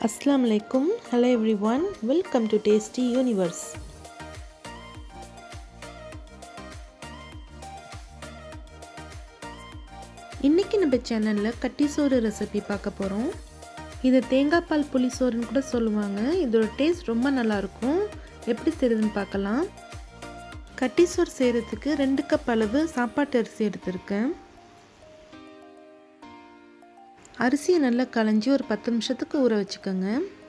Assalamu alaikum. Hello everyone. Welcome to Tasty Universe. இன்றைக்கி நம்ம சேனலில் கட்டி சோறு ரெசிபி பார்க்க போகிறோம் இதை தேங்காய் பால் புளி சோறுன்னு கூட சொல்லுவாங்க இதோட டேஸ்ட் ரொம்ப நல்லாயிருக்கும் எப்படி செய்யுதுன்னு பார்க்கலாம் கட்டி சோறு செய்கிறதுக்கு ரெண்டு கப் அளவு சாப்பாட்டு அரிசி எடுத்திருக்கேன் அரிசியை நல்லா களைஞ்சி ஒரு பத்து நிமிஷத்துக்கு ஊற வச்சுக்கோங்க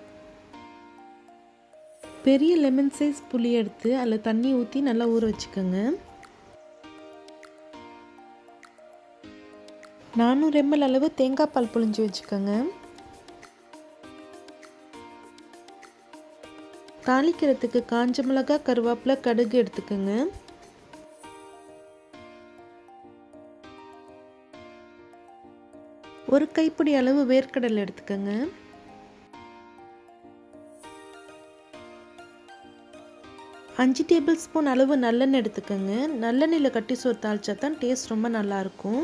பெரிய லெமன் சைஸ் புளி எடுத்து அதில் தண்ணி ஊற்றி நல்லா ஊற வச்சுக்கோங்க நானூறு எம்எல் அளவு தேங்காய் பால் புழிஞ்சு வச்சுக்கோங்க தாளிக்கிறதுக்கு காஞ்ச மிளகா கருவேப்பிலை கடுகு எடுத்துக்கோங்க ஒரு கைப்பிடி அளவு வேர்க்கடலை எடுத்துக்கோங்க அஞ்சு டேபிள் ஸ்பூன் அளவு நல்லெண்ணெய் எடுத்துக்கோங்க நல்லெண்ணெயில் கட்டி சோறு தாளிச்சா தான் டேஸ்ட் ரொம்ப நல்லாயிருக்கும்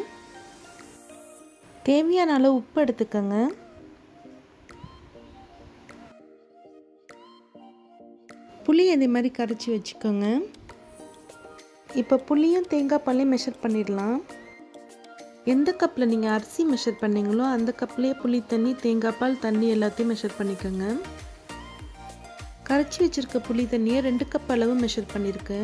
தேவையான அளவு உப்பு எடுத்துக்கோங்க புளி இதே மாதிரி கரைச்சி வச்சுக்கோங்க இப்போ புளியும் தேங்காய் பாலையும் மெஷர் பண்ணிடலாம் எந்த கப்பில் நீங்கள் அரிசி மெஷர் பண்ணீங்களோ அந்த கப்லேயே புளி தண்ணி தேங்காய் பால் தண்ணி எல்லாத்தையும் மெஷர் பண்ணிக்கோங்க கரைச்சி வச்சுருக்க புளி தண்ணியை ரெண்டு கப் அளவு மெஷர் பண்ணியிருக்கேன்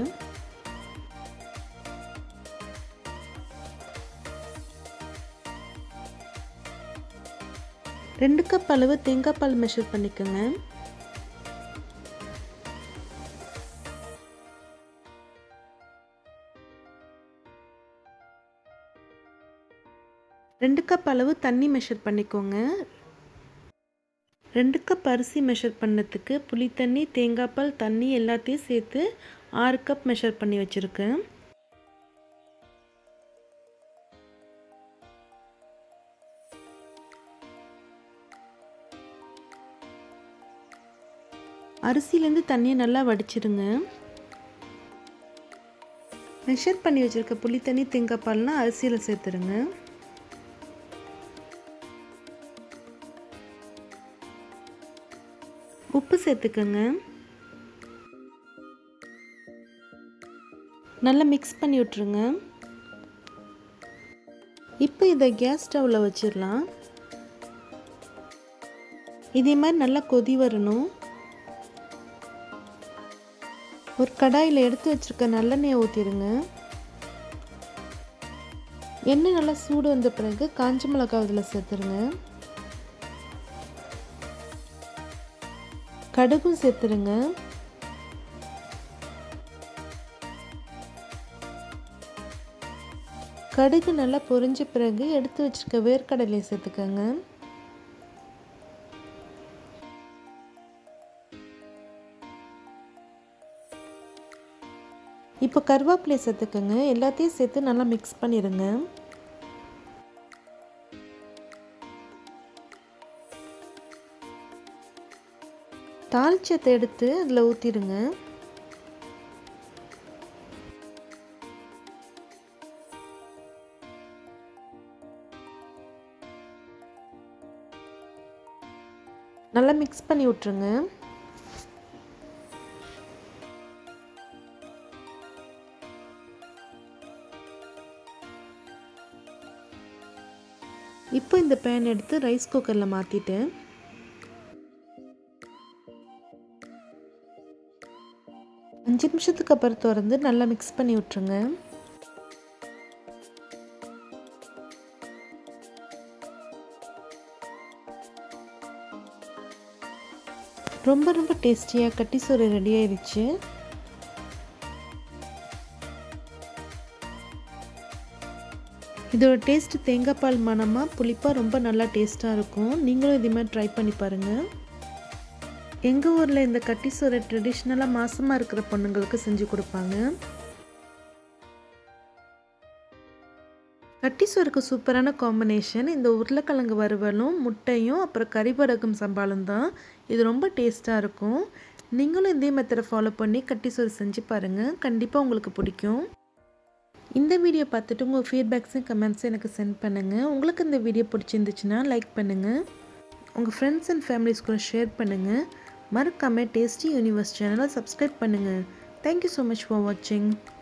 ரெண்டு கப் அளவு தேங்காய் பால் மெஷர் பண்ணிக்கோங்க ரெண்டு கப் அளவு தண்ணி மெஷர் பண்ணிக்கோங்க ரெண்டு கப் அரிசி மெஷர் பண்ணதுக்கு புளி தண்ணி தேங்காய் பால் தண்ணி எல்லாத்தையும் சேர்த்து ஆறு கப் மெஷர் பண்ணி வச்சுருக்கேன் அரிசிலேருந்து தண்ணியை நல்லா வடிச்சிருங்க மெஷர் பண்ணி வச்சுருக்க புளி தண்ணி தேங்காய் பால்னால் அரிசியில் சேர்த்துருங்க உப்பு சேர்த்துக்கோங்க நல்லா மிக்ஸ் பண்ணி விட்ருங்க இப்போ இதை கேஸ் ஸ்டவ்வில் வச்சிடலாம் இதே மாதிரி நல்லா கொதி வரணும் ஒரு கடாயில் எடுத்து வச்சுருக்க நல்லெண்ணெயை ஊற்றிடுங்க எண்ணெய் நல்லா சூடு வந்த பிறகு காஞ்ச மிளகாய் இதில் சேர்த்துருங்க கடுகும் சேர்த்துருங்க கடுகு நல்லா பொரிஞ்ச பிறகு எடுத்து வச்சுருக்க வேர்க்கடலையை சேர்த்துக்கோங்க இப்போ கருவேப்பிலையை சேர்த்துக்கோங்க எல்லாத்தையும் சேர்த்து நல்லா மிக்ஸ் பண்ணிடுங்க தாளிச்சத்தை எடுத்து அதில் ஊற்றிடுங்க நல்லா மிக்ஸ் பண்ணி விட்ருங்க இப்போ இந்த பேன் எடுத்து ரைஸ் குக்கரில் மாற்றிட்டேன் அஞ்சு நிமிஷத்துக்கு அப்புறம் திறந்து நல்லா மிக்ஸ் பண்ணி விட்ருங்க ரொம்ப ரொம்ப டேஸ்டியாக கட்டி சோறு ரெடி ஆயிடுச்சு இதோட டேஸ்ட் தேங்காய் பால் மணமாக புளிப்பாக ரொம்ப நல்லா டேஸ்ட்டாக இருக்கும் நீங்களும் இதே மாதிரி ட்ரை பண்ணி பாருங்கள் எங்கள் ஊரில் இந்த கட்டி சோறை ட்ரெடிஷ்னலாக மாசமாக இருக்கிற பொண்ணுங்களுக்கு செஞ்சு கொடுப்பாங்க கட்டி சோறுக்கு சூப்பரான காம்பினேஷன் இந்த உருளைக்கிழங்கு வறுவலும் முட்டையும் அப்புறம் கறிவரகம் சம்பாலும் தான் இது ரொம்ப டேஸ்ட்டாக இருக்கும் நீங்களும் இதே மெத்தடை ஃபாலோ பண்ணி கட்டி சோறு செஞ்சு பாருங்கள் கண்டிப்பாக உங்களுக்கு பிடிக்கும் இந்த வீடியோ பார்த்துட்டு உங்கள் ஃபீட்பேக்ஸும் கமெண்ட்ஸும் எனக்கு சென்ட் பண்ணுங்கள் உங்களுக்கு இந்த வீடியோ பிடிச்சிருந்துச்சுன்னா லைக் பண்ணுங்கள் உங்கள் ஃப்ரெண்ட்ஸ் அண்ட் ஃபேமிலிஸ் கூட ஷேர் பண்ணுங்கள் மறக்காமல் டேஸ்டி யூனிவர்ஸ் சேனலை சப்ஸ்கிரைப் பண்ணுங்கள் தேங்க்யூ ஸோ மச் ஃபார் வாட்சிங்